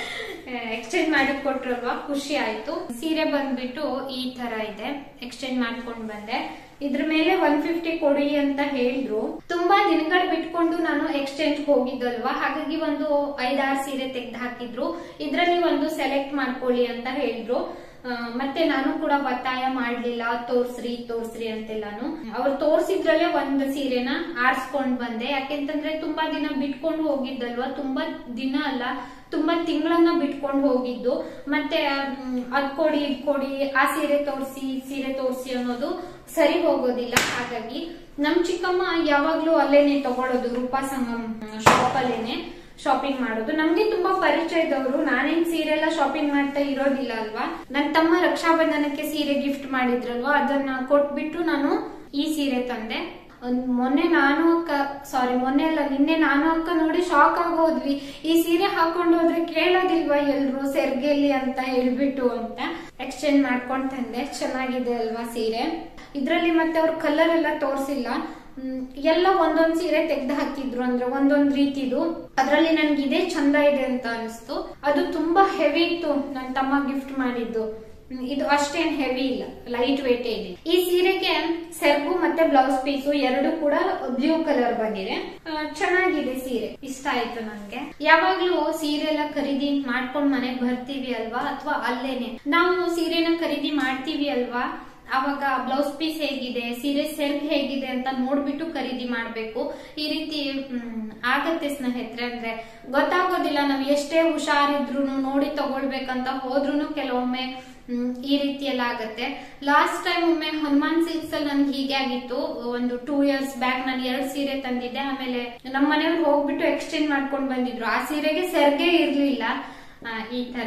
ಎಕ್ಸ್ಚೇಂಜ್ ಮಾಡಿ ಕೊಟ್ರಲ್ವಾ ಖುಷಿ ಆಯ್ತು ಸೀರೆ ಬಂದ್ಬಿಟ್ಟು ಈ ತರ ಇದೆ ಎಕ್ಸ್ಚೇಂಜ್ ಮಾಡ್ಕೊಂಡ್ ಬಂದೆ ಇದ್ರ ಮೇಲೆ ಒನ್ ಫಿಫ್ಟಿ ಕೊಡಿ ಅಂತ ಹೇಳಿದ್ರು ತುಂಬಾ ದಿನಗಳು ಬಿಟ್ಕೊಂಡು ನಾನು ಎಕ್ಸ್ಚೇಂಜ್ ಹೋಗಿದ್ದಲ್ವಾ ಹಾಗಾಗಿ ಒಂದು ಐದಾರು ಸೀರೆ ತೆಗ್ದು ಹಾಕಿದ್ರು ಇದ್ರಲ್ಲಿ ಒಂದು ಸೆಲೆಕ್ಟ್ ಮಾಡ್ಕೊಳ್ಳಿ ಅಂತ ಹೇಳಿದ್ರು ಆ, ಮತ್ತೆ ನಾನು ಕೂಡ ಒತ್ತಾಯ ಮಾಡ್ಲಿಲ್ಲ ತೋರ್ಸ್ರಿ ತೋರ್ಸ್ರಿ ಅಂತೆಲ್ಲಾನು ಅವ್ರು ತೋರ್ಸಿದ್ರಲ್ಲೇ ಒಂದು ಸೀರೆನ ಆರ್ಸ್ಕೊಂಡ್ ಬಂದೆ ಯಾಕೆಂತಂದ್ರೆ ತುಂಬಾ ದಿನ ಬಿಟ್ಕೊಂಡು ಹೋಗಿದ್ದಲ್ವಾ ತುಂಬಾ ದಿನ ಅಲ್ಲ ತುಂಬಾ ತಿಂಗಳನ್ನ ಬಿಟ್ಕೊಂಡು ಹೋಗಿದ್ದು ಮತ್ತೆ ಮ್, ಅದ್ ಕೊಡಿ ಇದ್ ಕೊಡಿ ಆ ಸೀರೆ ತೋರ್ಸಿ ಈ ಸೀರೆ ತೋರ್ಸಿ ಅನ್ನೋದು ಸರಿ ಹೋಗೋದಿಲ್ಲ ಹಾಗಾಗಿ ನಮ್ ಚಿಕ್ಕಮ್ಮ ಯಾವಾಗ್ಲೂ ಅಲ್ಲೇನೆ ತಗೊಳ್ಳೋದು ರೂಪಾ ಸಂಗಮ್ ಶಾಪ್ ಅಲ್ಲೇನೆ ಶಾಪಿಂಗ್ ಮಾಡೋದು ನಮ್ಗೆ ತುಂಬಾ ಪರಿಚಯದವರು ನಾನೇನ್ ಸೀರೆ ಎಲ್ಲ ಶಾಪಿಂಗ್ ಮಾಡ್ತಾ ಇರೋದಿಲ್ಲ ಅಲ್ವಾ ನನ್ ತಮ್ಮ ರಕ್ಷಾಬಂಧನಕ್ಕೆ ಸೀರೆ ಗಿಫ್ಟ್ ಮಾಡಿದ್ರಲ್ವಾ ಅದನ್ನ ಕೊಟ್ಬಿಟ್ಟು ನಾನು ಈ ಸೀರೆ ತಂದೆ ಒಂದ್ ಮೊನ್ನೆ ನಾನು ಅಕ್ಕ ಸಾರಿ ಮೊನ್ನೆ ಅಲ್ಲ ನಿನ್ನೆ ನಾನು ಅಕ್ಕ ನೋಡಿ ಶಾಕ್ ಆಗೋದ್ವಿ ಈ ಸೀರೆ ಹಾಕೊಂಡು ಹೋದ್ರೆ ಕೇಳೋದಿಲ್ವಾ ಎಲ್ರು ಸೆರ್ಗೆಲಿ ಅಂತ ಹೇಳ್ಬಿಟ್ಟು ಅಂತ ಎಕ್ಸ್ಚೇಂಜ್ ಮಾಡ್ಕೊಂಡ್ ತಂದೆ ಚೆನ್ನಾಗಿದೆ ಅಲ್ವಾ ಸೀರೆ ಇದ್ರಲ್ಲಿ ಮತ್ತೆ ಅವ್ರ ಕಲರ್ ಎಲ್ಲ ತೋರ್ಸಿಲ್ಲ ಹ್ಮ್, ಎಲ್ಲ ಒಂದೊಂದ್ ಸೀರೆ ತೆಗ್ದು ಹಾಕಿದ್ರು ಅಂದ್ರೆ ಒಂದೊಂದ್ ರೀತಿದು ಅದ್ರಲ್ಲಿ ನನ್ಗೆ ಇದೇ ಚಂದ ಇದೆ ಅಂತ ಅನಿಸ್ತು ಅದು ತುಂಬಾ ಹೆವಿ ಇತ್ತು ನನ್ ತಮ್ಮ ಗಿಫ್ಟ್ ಮಾಡಿದ್ದು ಹ್ಮ್, ಇದು ಅಷ್ಟೇನ್ ಹೆವಿ ಇಲ್ಲ ಲೈಟ್ ವೇಟ್ ಇದೆ ಈ ಸೀರೆಗೆ ಸೆರ್ಗು ಮತ್ತೆ ಬ್ಲೌಸ್ ಪೀಸು ಎರಡು ಕೂಡ ಬ್ಲೂ ಕಲರ್ ಬಂದಿದೆ ಆ, ಚೆನ್ನಾಗಿದೆ ಸೀರೆ ಇಷ್ಟ ಆಯ್ತು ನನ್ಗೆ ಯಾವಾಗ್ಲೂ ಸೀರೆ ಎಲ್ಲ ಖರೀದಿ ಮಾಡ್ಕೊಂಡ್ ಮನೆಗ್ ಬರ್ತೀವಿ ಅಲ್ವಾ ಅಥವಾ ಅಲ್ಲೇನೆ ನಾವು ಸೀರೆನ ಖರೀದಿ ಮಾಡ್ತೀವಿ ಅಲ್ವಾ ಅವಾಗ ಬ್ಲೌಸ್ ಪೀಸ್ ಹೇಗಿದೆ ಸೀರೆ ಸೆರ್ಗ್ ಹೇಗಿದೆ ಅಂತ ನೋಡ್ಬಿಟ್ಟು ಖರೀದಿ ಮಾಡ್ಬೇಕು ಈ ರೀತಿ ಮ್, ಆಗತ್ತೆ ಸ್ನೇಹಿತರೆ ಅಂದ್ರೆ ಗೊತ್ತಾಗೋದಿಲ್ಲ ನಾವ್ ಎಷ್ಟೇ ಹುಷಾರಿದ್ರು ನೋಡಿ ತಗೊಳ್ಬೇಕಂತ ಹೋದ್ರುನು ಕೆಲವೊಮ್ಮೆ ಮ್, ಈ ರೀತಿ ಎಲ್ಲ ಆಗತ್ತೆ ಲಾಸ್ಟ್ ಟೈಮ್ ಒಮ್ಮೆ ಹನುಮಾನ್ ಸಿಲ್ಕ್ಸ್ ಅಲ್ಲಿ ನನ್ಗೆ ಹೀಗೆ ಆಗಿತ್ತು ಒಂದು ಟೂ ಇಯರ್ಸ್ ಬ್ಯಾಕ್ ನಾನು ಎರಡ್ ಸೀರೆ ತಂದಿದ್ದೆ ಆಮೇಲೆ ನಮ್ಮ ಮನೆಯವ್ರು ಹೋಗ್ಬಿಟ್ಟು ಎಕ್ಸ್ಚೇಂಜ್ ಮಾಡ್ಕೊಂಡ್ ಬಂದಿದ್ರು ಆ ಸೀರೆಗೆ ಸೆರ್ಗೆ ಇರ್ಲಿಲ್ಲ ಆ, ಈ ತರ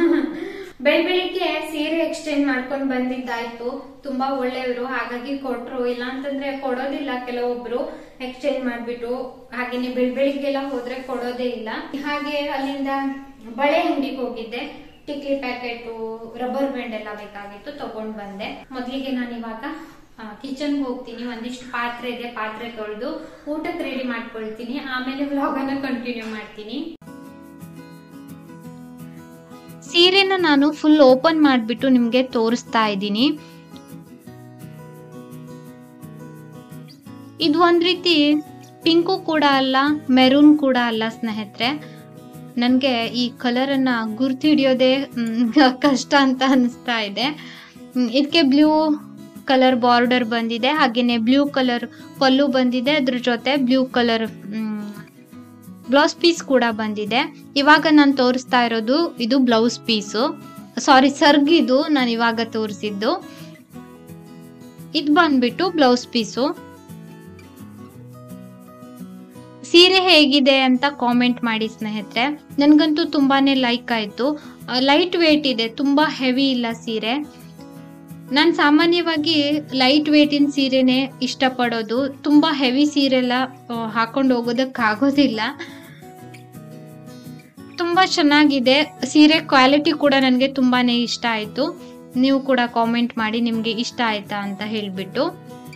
ಬೆಳ್ ಬೆಳಿಗ್ಗೆ ಸೀರೆ ಎಕ್ಸ್ಚೇಂಜ್ ಮಾಡ್ಕೊಂಡ್ ಬಂದಿದ್ದಾಯ್ತು ತುಂಬಾ ಒಳ್ಳೆಯವರು ಹಾಗಾಗಿ ಕೊಟ್ರು ಇಲ್ಲ ಅಂತಂದ್ರೆ ಕೊಡೋದಿಲ್ಲ ಕೆಲವೊಬ್ರು ಎಕ್ಸ್ಚೇಂಜ್ ಮಾಡ್ಬಿಟ್ಟು ಹಾಗೇನೆ ಬೆಳ್ ಬೆಳಿಗ್ಗೆಲ್ಲ ಹೋದ್ರೆ ಕೊಡೋದೇ ಇಲ್ಲ ಹಾಗೆ ಅಲ್ಲಿಂದ ಬಳೆ ಅಂಗಡಿಗೆ ಹೋಗಿದ್ದೆ ಟಿಕ್ಲಿ ಪ್ಯಾಕೆಟ್ ರಬ್ಬರ್ ಬ್ಯಾಂಡ್ ಎಲ್ಲ ಬೇಕಾಗಿತ್ತು ತಗೊಂಡ್ ಬಂದೆ ಮೊದ್ಲಿಗೆ ನಾನು ಇವಾಗ ಕಿಚನ್ ಹೋಗ್ತೀನಿ ಒಂದಿಷ್ಟು ಪಾತ್ರೆ ಇದೆ ಪಾತ್ರೆ ತೊಳೆದು ಊಟಕ್ಕೆ ರೆಡಿ ಮಾಡ್ಕೊಳ್ತೀನಿ ಆಮೇಲೆ ವ್ಲಾಗ್ ಅನ್ನ ಕಂಟಿನ್ಯೂ ಮಾಡ್ತೀನಿ ಸೀರೆನ ನಾನು ಫುಲ್ ಓಪನ್ ಮಾಡಿಬಿಟ್ಟು ನಿಮಗೆ ತೋರಿಸ್ತಾ ಇದ್ದೀನಿ ಇದು ಒಂದ್ ರೀತಿ ಪಿಂಕು ಕೂಡ ಅಲ್ಲ ಮೆರೂನ್ ಕೂಡ ಅಲ್ಲ ಸ್ನೇಹಿತರೆ ನನಗೆ ಈ ಕಲರನ್ನ ಗುರ್ತು ಹಿಡಿಯೋದೇ ಮ್, ಕಷ್ಟ ಅಂತ ಅನಿಸ್ತಾ ಇದೆ ಇದಕ್ಕೆ ಬ್ಲೂ ಕಲರ್ ಬಾರ್ಡರ್ ಬಂದಿದೆ ಹಾಗೇನೆ ಬ್ಲೂ ಕಲರ್ ಪಲ್ಲು ಬಂದಿದೆ ಅದ್ರ ಜೊತೆ ಬ್ಲೂ ಕಲರ್ ಬ್ಲೌಸ್ ಪೀಸ್ ಕೂಡ ಬಂದಿದೆ ಇವಾಗ ನಾನು ತೋರಿಸ್ತಾ ಇರೋದು ಇದು ಬ್ಲೌಸ್ ಪೀಸು ಸಾರಿ ಸರ್ಗಿದು ನಾನು ಇವಾಗ ತೋರಿಸಿದ್ದು ಇದು ಬಂದ್ಬಿಟ್ಟು ಬ್ಲೌಸ್ ಪೀಸು ಸೀರೆ ಹೇಗಿದೆ ಅಂತ ಕಾಮೆಂಟ್ ಮಾಡಿ ಸ್ನೇಹಿತರೆ ನನಗಂತೂ ತುಂಬಾನೇ ಲೈಕ್ ಆಯ್ತು ಲೈಟ್ ವೇಟ್ ಇದೆ ತುಂಬಾ ಹೆವಿ ಇಲ್ಲ ಸೀರೆ ನಾನು ಸಾಮಾನ್ಯವಾಗಿ ಲೈಟ್ ವೇಟಿನ ಸೀರೆನೇ ಇಷ್ಟಪಡೋದು ತುಂಬಾ ಹೆವಿ ಸೀರೆಲ್ಲ ಆ, ಹಾಕೊಂಡು ಹೋಗೋದಕ್ಕಾಗೋದಿಲ್ಲ ತುಂಬಾ ಚೆನ್ನಾಗಿದೆ ಸೀರೆ ಕ್ವಾಲಿಟಿ ಕೂಡ ನನಗೆ ತುಂಬಾನೇ ಇಷ್ಟ ಆಯ್ತು ನೀವು ಕೂಡ ಕಾಮೆಂಟ್ ಮಾಡಿ ನಿಮ್ಗೆ ಇಷ್ಟ ಆಯ್ತಾ ಅಂತ ಹೇಳ್ಬಿಟ್ಟು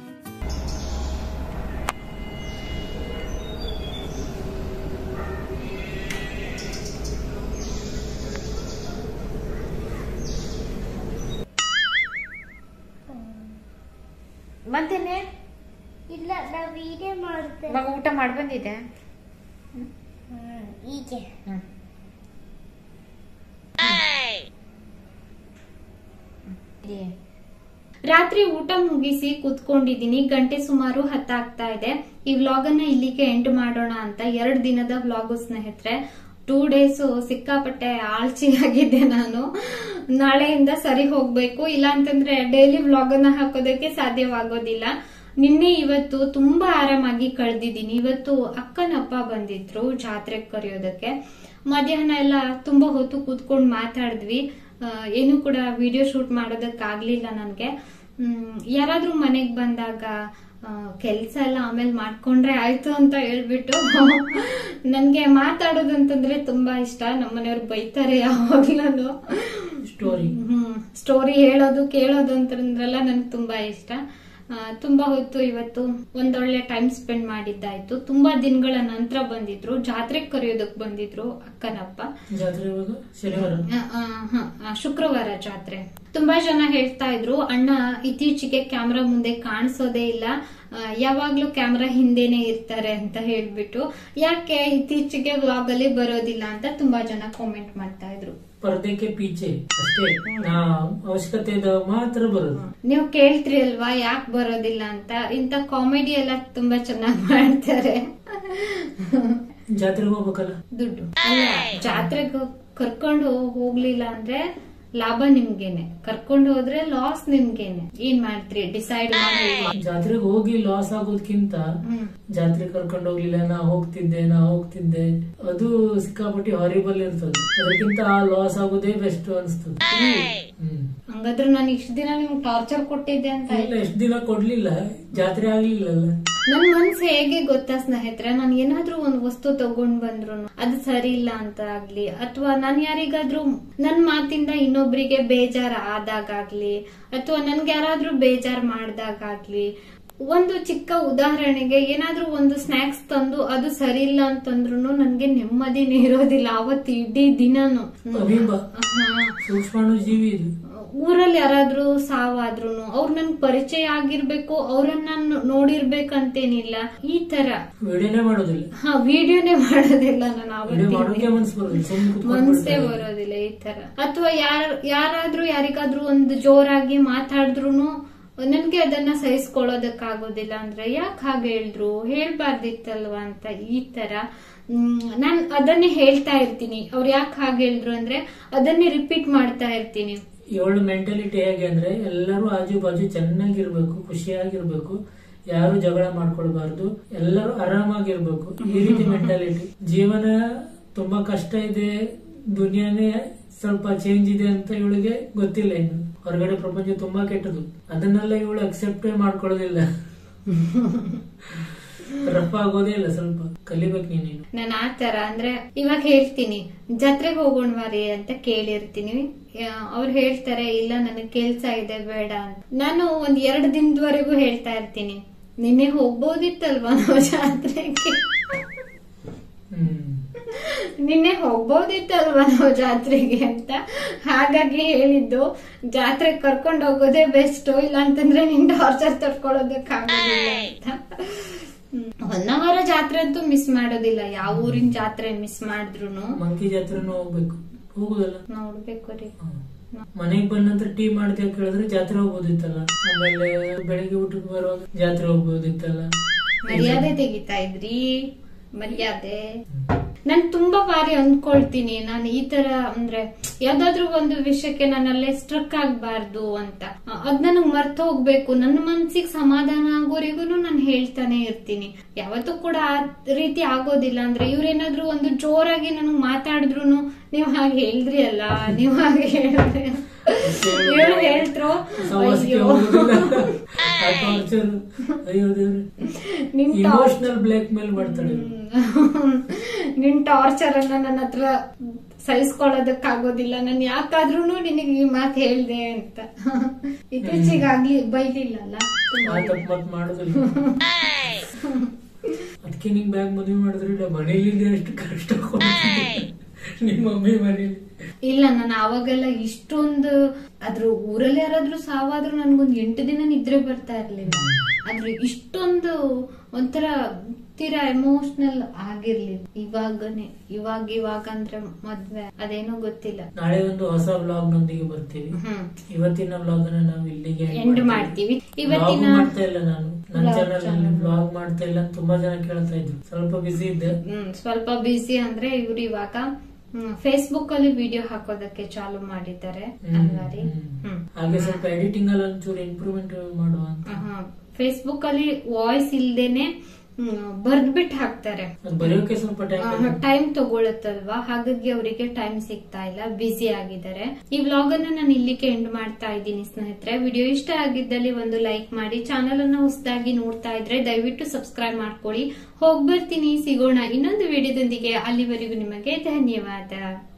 ಬಂತೇನೆ ಇಲ್ಲ ನಾ ವಿಡಿಯೋ ಮಾಡ್ತೇನೆ ಇವಾಗ ಊಟ ಮಾಡಿ ಬಂದಿದೆ ಹೀಗೆ ರಾತ್ರಿ ಊಟ ಮುಗಿಸಿ ಕೂತ್ಕೊಂಡಿದ್ದೀನಿ ಗಂಟೆ ಸುಮಾರು ಹತ್ತಾಗ್ತಾ ಇದೆ ಈ ವ್ಲಾಗ್ ಅನ್ನ ಇಲ್ಲಿಗೆ ಎಂಡ್ ಮಾಡೋಣ ಅಂತ ಎರಡ್ ದಿನದ ವ್ಲಾಗು ಸ್ನೇಹಿತರೆ ಟೂ ಡೇಸ್ ಸಿಕ್ಕಾಪಟ್ಟೆ ಆಳ್ಚಿ ಆಗಿದ್ದೆ ನಾನು ನಾಳೆಯಿಂದ ಸರಿ ಹೋಗ್ಬೇಕು ಇಲ್ಲ ಅಂತಂದ್ರೆ ಡೈಲಿ ವ್ಲಾಗ್ ಅನ್ನ ಹಾಕೋದಕ್ಕೆ ಸಾಧ್ಯವಾಗೋದಿಲ್ಲ ನಿನ್ನೆ ಇವತ್ತು ತುಂಬಾ ಆರಾಮಾಗಿ ಕಳೆದಿದ್ದೀನಿ ಇವತ್ತು ಅಕ್ಕನಪ್ಪ ಬಂದಿದ್ರು ಜಾತ್ರೆಗೆ ಕರೆಯೋದಕ್ಕೆ ಮಧ್ಯಾಹ್ನ ಎಲ್ಲ ತುಂಬಾ ಹೊತ್ತು ಕೂತ್ಕೊಂಡು ಮಾತಾಡಿದ್ವಿ ಆ, ಏನು ಕೂಡ ವಿಡಿಯೋ ಶೂಟ್ ಮಾಡೋದಕ್ಕಾಗ್ಲಿಲ್ಲ ನನಗೆ ಯಾರಾದ್ರೂ ಮನೆಗ್ ಬಂದಾಗ ಕೆಲಸ ಎಲ್ಲ ಆಮೇಲೆ ಮಾಡ್ಕೊಂಡ್ರೆ ಆಯ್ತು ಅಂತ ಹೇಳ್ಬಿಟ್ಟು ನನ್ಗೆ ಮಾತಾಡೋದಂತಂದ್ರೆ ತುಂಬಾ ಇಷ್ಟ ನಮ್ಮನೆಯವ್ರು ಬೈತಾರೆ ಯಾವಾಗ್ಲೂ ಸ್ಟೋರಿ ಹ್ಮ್ ಸ್ಟೋರಿ ಹೇಳೋದು ಕೇಳೋದು ಅಂತಂದ್ರೆಲ್ಲ ನನ್ಗೆ ತುಂಬಾ ಇಷ್ಟ ಆ, ತುಂಬಾ ಹೊತ್ತು ಇವತ್ತು ಒಂದೊಳ್ಳೆ ಟೈಮ್ ಸ್ಪೆಂಡ್ ಮಾಡಿದ್ದಾಯ್ತು ತುಂಬಾ ದಿನಗಳ ನಂತರ ಬಂದಿದ್ರು ಜಾತ್ರೆಗೆ ಕರೆಯೋದಕ್ ಬಂದಿದ್ರು ಅಕ್ಕನಪ್ಪ ಜಾತ್ರೆ ಇವಾಗ ಶನಿವಾರ ಆ, ಆ, ಹ, ಆ, ಶುಕ್ರವಾರ ಜಾತ್ರೆ ತುಂಬಾ ಜನ ಹೇಳ್ತಾ ಇದ್ರು ಅಣ್ಣ ಇತ್ತೀಚೆಗೆ ಕ್ಯಾಮ್ರಾ ಮುಂದೆ ಕಾಣಿಸೋದೇ ಇಲ್ಲ ಆ, ಯಾವಾಗ್ಲೂ ಕ್ಯಾಮ್ರಾ ಹಿಂದೆನೆ ಇರ್ತಾರೆ ಅಂತ ಹೇಳ್ಬಿಟ್ಟು ಯಾಕೆ ಇತ್ತೀಚೆಗೆ ವ್ಲಾಗ್ ಅಲ್ಲಿ ಬರೋದಿಲ್ಲ ಅಂತ ತುಂಬಾ ಜನ ಕಾಮೆಂಟ್ ಮಾಡ್ತಾ ಇದ್ರು ಪರ್ದೆಗೆ ಪೀಚೆ ಅಷ್ಟೇ ನಾ ಅವಶ್ಯಕತೆ ಇದ್ದಾಗ ಮಾತ್ರ ಬರೋದು ನೀವು ಕೇಳ್ತ್ರಿ ಅಲ್ವಾ ಯಾಕೆ ಬರೋದಿಲ್ಲ ಅಂತ ಇಂತ ಕಾಮಿಡಿ ಎಲ್ಲ ತುಂಬಾ ಚೆನ್ನಾಗಿ ಮಾಡ್ತಾರೆ ಜಾತ್ರೆಗೆ ಹೋಗ್ಬೇಕಲ್ಲ ದುಡ್ಡು ಅಲ್ಲ ಜಾತ್ರೆಗೆ ಕರ್ಕೊಂಡು ಹೋಗ್ಲಿಲ್ಲ ಅಂದ್ರೆ ಲಾಭ ನಿಮ್ಗೇನೆ ಕರ್ಕೊಂಡು ಹೋದ್ರೆ ಲಾಸ್ ನಿಮ್ಗೇನೆ ಏನ್ ಮಾಡ್ತೀರಿ ಡಿಸೈಡ್ ಮಾಡಿ ಜಾತ್ರೆಗೆ ಹೋಗಿ ಲಾಸ್ ಆಗೋದ್ಕಿಂತ ಹ್ಮ್ ಜಾತ್ರೆ ಕರ್ಕೊಂಡು ಹೋಗ್ಲಿಲ್ಲ ನಾ ಹೋಗ್ತಿದ್ದೆ ನಾ ಹೋಗ್ತಿದ್ದೆ ಅದು ಸಿಕ್ಕಾಪಟ್ಟಿ ಹಾರಿಬಲ್ ಇರ್ತದೆ ಅದಕ್ಕಿಂತ ಆ ಲಾಸ್ ಆಗೋದೇ ಬೆಸ್ಟ್ ಅನ್ಸ್ತದೆ ಹ್ಮ್ ಹಂಗಾದ್ರೆ ನಾನು ಇಷ್ಟ ದಿನ ನಿಮ್ಗೆ ಟಾರ್ಚರ್ ಕೊಟ್ಟಿದ್ದೆ ಅಂತ ಇಲ್ಲ ಎಷ್ಟ್ ದಿನ ಕೊಡ್ಲಿಲ್ಲ ಜಾತ್ರೆ ಆಗ್ಲಿಲ್ಲಲ್ಲ ನನ್ ಮನ್ಸು ಹೇಗೆ ಗೊತ್ತಾ ಸ್ನೇಹಿತರೆ ನಾನು ಏನಾದ್ರೂ ಒಂದ್ ವಸ್ತು ತಗೊಂಡ್ ಬಂದ್ರು ಅದು ಸರಿ ಇಲ್ಲ ಅಂತ ಆಗ್ಲಿ ಅಥವಾ ನಾನ್ ಯಾರಿಗಾದ್ರೂ ನನ್ ಮಾತಿಂದ ಇನ್ನೊಬ್ರಿಗೆ ಬೇಜಾರ್ ಆದಾಗ್ಲಿ ಅಥವಾ ನನ್ಗೆ ಯಾರಾದ್ರೂ ಬೇಜಾರ್ ಮಾಡ್ದಾಗ್ಲಿ ಒಂದು ಚಿಕ್ಕ ಉದಾಹರಣೆಗೆ ಏನಾದ್ರೂ ಒಂದು ಸ್ನಾಕ್ಸ್ ತಂದು ಅದು ಸರಿ ಇಲ್ಲ ಅಂತಂದ್ರು ನನ್ಗೆ ನೆಮ್ಮದಿನೇ ಇರೋದಿಲ್ಲ ಅವತ್ತು ಇಡೀ ದಿನಾನು ಅಮೀಬ ಹಾ ಸೂಕ್ಷ್ಮಾಣು ಜೀವಿ ಇದು ಊರಲ್ಲಿ ಯಾರಾದ್ರೂ ಸಾವಾದ್ರು ಅವ್ರು ನನ್ ಪರಿಚಯ ಆಗಿರ್ಬೇಕು ಅವ್ರನ್ನ ನಾನು ನೋಡಿರ್ಬೇಕಂತೇನಿಲ್ಲ ಈ ತರ ವಿಡಿಯೋನೇ ಮಾಡೋದಿಲ್ಲ ಹಾ ವಿಡಿಯೋನೇ ಮಾಡೋದಿಲ್ಲ ನಾನು ವಿಡಿಯೋ ಅವತ್ತಿನ ಮಾಡೋಕೆ ಮನ್ಸು ಬರೋದಿಲ್ಲ ಸುಮ್ಮನೆ ಮನ್ಸೇ ಕುತ್ಕೊಂಡು ಬರೋದಿಲ್ಲ ಈ ತರ ಅಥವಾ ಯಾರ ಯಾರಾದ್ರೂ ಯಾರಿಗಾದ್ರೂ ಒಂದು ಜೋರಾಗಿ ಮಾತಾಡಿದ್ರು ನನ್ಗೆ ಅದನ್ನ ಸಹಿಸ್ಕೊಳ್ಳೋದಕ್ಕಾಗೋದಿಲ್ಲ ಅಂದ್ರೆ ಯಾಕೆ ಹಾಗೆ ಹೇಳಿದ್ರು ಹೇಳ್ಬಾರ್ದಿತ್ತಲ್ವಾ ಅಂತ ಈ ತರ ಹ್ಮ್, ನಾನ್ ಅದನ್ನೇ ಹೇಳ್ತಾ ಇರ್ತೀನಿ ಅವ್ರು ಯಾಕೆ ಹಾಗೆ ಹೇಳಿದ್ರು ಅಂದ್ರೆ ಅದನ್ನೇ ರಿಪೀಟ್ ಮಾಡ್ತಾ ಇರ್ತೀನಿ ಇವಳ ಮೆಂಟಾಲಿಟಿ ಹೇಗೆ ಅಂದ್ರೆ ಎಲ್ಲರೂ ಆಜು ಬಾಜು ಚೆನ್ನಾಗಿರ್ಬೇಕು ಖುಷಿಯಾಗಿರ್ಬೇಕು ಯಾರು ಜಗಳ ಮಾಡ್ಕೊಳ್ಬಾರ್ದು ಎಲ್ಲರೂ ಆರಾಮಾಗಿರ್ಬೇಕು ಈ ರೀತಿ ಮೆಂಟಾಲಿಟಿ ಜೀವನ ತುಂಬಾ ಕಷ್ಟ ಇದೆ ದುನಿಯಾನೇ ಸ್ವಲ್ಪ ಚೇಂಜ್ ಇದೆ ಅಂತ ಇವಳಿಗೆ ಗೊತ್ತಿಲ್ಲ ಇನ್ನು ಹೊರಗಡೆ ಪ್ರಪಂಚ ತುಂಬಾ ಕೆಟ್ಟದು ಅದನ್ನೆಲ್ಲ ಇವಳು ಅಕ್ಸೆಪ್ಟೇ ಮಾಡ್ಕೊಳ್ಳೋದಿಲ್ಲ ರಫ್ ಆಗೋದೇ ಇಲ್ಲ ಸ್ವಲ್ಪ ಕಲಿಬೇಕು ನೀನೇನು ನಾನು ಆ ತರ ಅಂದ್ರೆ ಇವಾಗ ಹೇಳ್ತೀನಿ ಜಾತ್ರೆಗೆ ಹೋಗೋಣವಾರಿ ಅಂತ ಕೇಳಿರ್ತೀನಿ ಅವ್ರು ಹೇಳ್ತಾರೆ ಇಲ್ಲ ನನಗೆ ಕೆಲ್ಸ ಇದೆ ಬೇಡ ಅಂತ ನಾನು ಒಂದ್ ಎರಡ್ ದಿನದವರೆಗೂ ಹೇಳ್ತಾ ಇರ್ತೀನಿ ನಿನ್ನೆ ಹೋಗ್ಬೋದಿತ್ತಲ್ವಾ ನಾವು ಜಾತ್ರೆಗೆ ಹ್ಮ್ ನಿನ್ನೆ ಹೋಗ್ಬೋದಿತ್ತಲ್ವಾ ನಾವು ಜಾತ್ರೆಗೆ ಅಂತ ಹಾಗಾಗಿ ಹೇಳಿದ್ದು ಜಾತ್ರೆಗೆ ಕರ್ಕೊಂಡು ಹೋಗೋದೇ ಬೆಸ್ಟ್ ಇಲ್ಲ ಅಂತಂದ್ರೆ ನಿನ್ ಟಾರ್ಚರ್ ತಡ್ಕೊಳ್ಳೋದಕ್ಕಾಗೋದಿಲ್ಲ ಅಂತ ಒನ್ ಅವರ್ ಜಾತ್ರೆ ಅಂತೂ ಮಿಸ್ ಮಾಡೋದಿಲ್ಲ ಯಾವ ಊರಿನ ಜಾತ್ರೆ ಮಿಸ್ ಮಾಡಿದ್ರು ಮಂಕಿ ಜಾತ್ರೆನೂ ಹೋಗ್ಬೇಕು ಹೋಗುದಲ್ಲ ನೋಡ್ಬೇಕು ರೀ ಮನೆಗ್ ಬಂದ ನಂತರ ಟೀ ಮಾಡ್ತೀವಿ ಕೇಳಿದ್ರೆ ಜಾತ್ರೆ ಹೋಗ್ಬೋದಿತ್ತಲ್ಲ ಆಮೇಲೆ ಬೆಳಿಗ್ಗೆ ಊಟಕ್ಕೆ ಬರುವಾಗ ಜಾತ್ರೆ ಹೋಗ್ಬೋದಿತ್ತಲ್ಲ ಮರ್ಯಾದೆ ತೆಗಿತಾ ಇದ್ರಿ ಮರ್ಯಾದೆ ನಾನ್ ತುಂಬಾ ಬಾರಿ ಅಂದ್ಕೊಳ್ತೀನಿ ನಾನು ಈ ತರ ಅಂದ್ರೆ ಯಾವ್ದಾದ್ರು ಒಂದು ವಿಷಯಕ್ಕೆ ನಾನು ಅಲ್ಲೇ ಸ್ಟ್ರಕ್ ಆಗ್ಬಾರ್ದು ಅಂತ ಅದ್ ನನಗ್ ಮರ್ತ ಹೋಗ್ಬೇಕು ನನ್ನ ಮನ್ಸಿಗೆ ಸಮಾಧಾನ ಆಗೋರಿಗೂ ನಾನು ಹೇಳ್ತಾನೆ ಇರ್ತೀನಿ ಯಾವತ್ತೂ ಕೂಡ ಆ ರೀತಿ ಆಗೋದಿಲ್ಲ ಅಂದ್ರೆ ಇವ್ರೇನಾದ್ರೂ ಒಂದು ಜೋರಾಗಿ ನನಗ್ ಮಾತಾಡಿದ್ರು ನೀವ್ ಹಾಗೆ ಹೇಳಿದ್ರಿ ಅಲ್ಲ ನೀವ್ ಹಾಗೆ ಹೇಳಿದ್ರಿ ಹೇಳು ಹೇಳ್ತ್ರೋ ಸವಾಸಕ್ಕೆ ಅಯ್ಯೋ ಹೋಗುದಿಲ್ಲ ಆ ಟಾರ್ಚರ್ ಅಯ್ಯೋ ದೇವ್ರೆ ನಿನ್ ಟಾರ್ಚರ್ ಇಮೋಷನಲ್ ಬ್ಲಾಕ್ ಮೇಲ್ ಮಾಡ್ತಾಳೆ ಇವ್ಳು. ನಿನ್ ಟಾರ್ಚರ್ ಅನ್ನ ನನ್ನ ಹತ್ರ ಸಹಿಸ್ಕೊಳ್ಳೋದಕ್ಕಾಗೋದಿಲ್ಲ ನಾನು ಯಾಕಾದ್ರೂ ನಿನಗೆ ಈ ಮಾತು ಹೇಳ್ದೆ ಅಂತ ಇತ್ತೀಚೆಗಾಗ್ಲಿ ಬೈಲಿಲ್ಲಲ್ಲ ಆ ತಪ್ಪು ಮತ್ ಮಾಡುದಿಲ್ಲ ಅದಕ್ಕೆ ನಿಂಗ್ ಬ್ಯಾಗ್ ಮದುವೆ ಮಾಡಿದ್ರೆ ಮನೇಲಿ ಎಷ್ಟು ಕಷ್ಟ ಕೊಡ್ತಿದ್ದೆ. ನಿಮ್ಮ ಮಮ್ಮಿ ಮನೇಲಿ ಇಲ್ಲ ನಾನು ಅವಾಗೆಲ್ಲ ಇಷ್ಟೊಂದು ಅದ್ರ ಊರಲ್ಲಿ ಯಾರಾದ್ರೂ ಸಾವಾದ್ರೂ ನನ್ಗೊಂದ್ ಎಂಟು ದಿನ ನಿದ್ರೆ ಬರ್ತಾ ಇರ್ಲಿಲ್ಲ ಆದ್ರೆ ಇಷ್ಟೊಂದು ಒಂಥರ ತೀರಾ ಎಮೋಷನಲ್ ಆಗಿರ್ಲಿಲ್ಲ ಇವಾಗನೇ ಇವಾಗ ಇವಾಗ ಅಂದ್ರೆ ಮದ್ವೆ ಅದೇನೋ ಗೊತ್ತಿಲ್ಲ ನಾಳೆ ಒಂದು ಹೊಸ ಬ್ಲಾಗ್ ನೊಂದಿಗೆ ಬರ್ತೀವಿ ಹ್ಮ್ ಇವತ್ತಿನ ಬ್ಲಾಗ್ ಅನ್ನ ನಾವು ಇಲ್ಲಿಗೆ end ಎಂಡ್ ಮಾಡ್ತೀವಿ. ಮಾಡ್ತೀವಿ ಬ್ಲಾಗ್ ಇವತ್ತಿನ ಮಾಡ್ತಾ ಇಲ್ಲ ನಾನು ನನ್ನ Vlog ಚಾನಲ್ ಅಲ್ಲಿ channel. ಬ್ಲಾಗ್ ಮಾಡ್ತಾ ಇಲ್ಲ ಅಂತ ತುಂಬಾ ಜನ ಕೇಳ್ತಾ ಇದ್ರು ಸ್ವಲ್ಪ ಬಿಸಿ ಇದ್ದೆ ಹ್ಮ್ ಸ್ವಲ್ಪ ಬಿಸಿ ಅಂದ್ರೆ ಇವ್ರು ಇವಾಗ ಫೇಸ್ಬುಕ್ ಅಲ್ಲಿ ವಿಡಿಯೋ ಹಾಕೋದಕ್ಕೆ ಚಾಲು ಮಾಡಿದ್ದಾರೆ ಹ್ಮ್, ಅಲ್ವಾ ರೀ ಹ್ಮ್. ಹ್ಮ್ ಹಾಗೆ ಸ್ವಲ್ಪ ಎಡಿಟಿಂಗ್ ಅಲ್ಲಿ ಒಂಚೂರು ಇಂಪ್ರೂವ್ಮೆಂಟ್ ಮಾಡುವ ಅಂತ ಫೇಸ್ಬುಕ್ ಅಲ್ಲಿ ವಾಯ್ಸ್ ಇಲ್ದೇನೆ ಬರ್ದ್ಬಿಟ್ಟು ಹಾಕ್ತಾರೆ ಅದು ಬರೆಯೋಕೆ ಸ್ವಲ್ಪ ಟೈಮ್ ಟೈಮ್ ತಗೊಳುತ್ತಲ್ವಾ ಹಾಗಾಗಿ ಅವರಿಗೆ ಟೈಮ್ ಸಿಗ್ತಾ ಇಲ್ಲ ಬ್ಯುಸಿ ಆಗಿದ್ದಾರೆ ಈ ವ್ಲಾಗ್ ಅನ್ನ ನಾನು ಇಲ್ಲಿಗೆ ಎಂಡ್ ಮಾಡ್ತಾ ಇದ್ದೀನಿ ಸ್ನೇಹಿತರೆ ವಿಡಿಯೋ ಇಷ್ಟ ಆಗಿದ್ದಲ್ಲಿ ಒಂದು ಲೈಕ್ ಮಾಡಿ ಚಾನಲ್ ಅನ್ನ ಹೊಸದಾಗಿ ನೋಡ್ತಾ ಇದ್ರೆ ದಯವಿಟ್ಟು ಸಬ್ಸ್ಕ್ರೈಬ್ ಮಾಡ್ಕೊಳ್ಳಿ ಹೋಗ್ಬರ್ತೀನಿ ಸಿಗೋಣ ಇನ್ನೊಂದು ವಿಡಿಯೋದೊಂದಿಗೆ ಅಲ್ಲಿವರೆಗೂ ನಿಮಗೆ ಧನ್ಯವಾದ